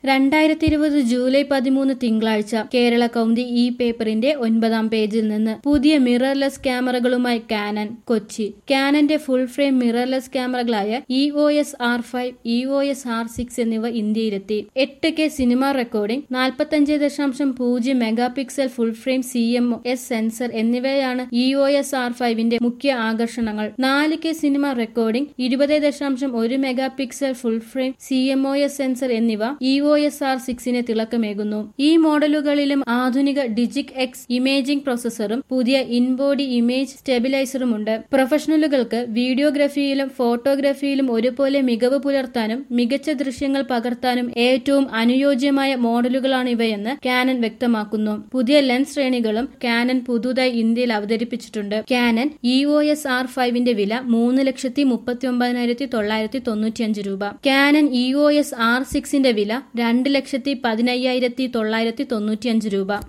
രണ്ടായിരത്തി ഇരുപത് ജൂലൈ പതിമൂന്ന് തിങ്കളാഴ്ച കേരള കൗമുദി ഇ പേപ്പറിന്റെ ഒൻപതാം പേജിൽ നിന്ന് പുതിയ മിറർലെസ് ക്യാമറകളുമായി കാനൻ കൊച്ചി കാനന്റെ ഫുൾ ഫ്രെയിം മിറർലെസ് ക്യാമറകളായ E O S R five E O S R six എന്നിവ ഇന്ത്യയിലെത്തി എട്ട് കെ സിനിമ റെക്കോർഡിംഗ് നാൽപ്പത്തഞ്ച് ദശാംശം പൂജ്യം mega pixel full frame C M S sensor എന്നിവയാണ് ഇ ഒ എസ് ആർ ഫൈവിന്റെ മുഖ്യ ആകർഷണങ്ങൾ നാല് കെ സിനിമ റെക്കോർഡിംഗ് ഇരുപത് ദശാംശം ഒരു mega pixel full frame C M O S sensor എന്നിവ ഇ ഒ എസ് ആർ സിക്സിന് തിളക്കമേകുന്നു ഈ മോഡലുകളിലും ആധുനിക ഡിജിക് എക്സ് ഇമേജിംഗ് പ്രോസസറും പുതിയ ഇൻബോഡി ഇമേജ് സ്റ്റെബിലൈസറുമുണ്ട് പ്രൊഫഷണലുകൾക്ക് വീഡിയോഗ്രഫിയിലും ഫോട്ടോഗ്രഫിയിലും ഒരുപോലെ മികവ് പുലർത്താനും മികച്ച ദൃശ്യങ്ങൾ പകർത്താനും ഏറ്റവും അനുയോജ്യമായ മോഡലുകളാണ് ഇവയെന്ന് കാനൻ വ്യക്തമാക്കുന്നു പുതിയ ലെൻസ് ശ്രേണികളും കാനൻ പുതുതായി ഇന്ത്യയിൽ അവതരിപ്പിച്ചിട്ടുണ്ട് Canon E O S R ഫൈവിന്റെ വില മൂന്ന് ലക്ഷത്തി മുപ്പത്തി ഒമ്പതിനായിരത്തി തൊള്ളായിരത്തി തൊണ്ണൂറ്റിയഞ്ച് രൂപ Canon E O S R സിക്സിന്റെ വില രണ്ട് ലക്ഷത്തി പതിനയ്യായിരത്തി തൊള്ളായിരത്തി തൊണ്ണൂറ്റിയഞ്ച് രൂപ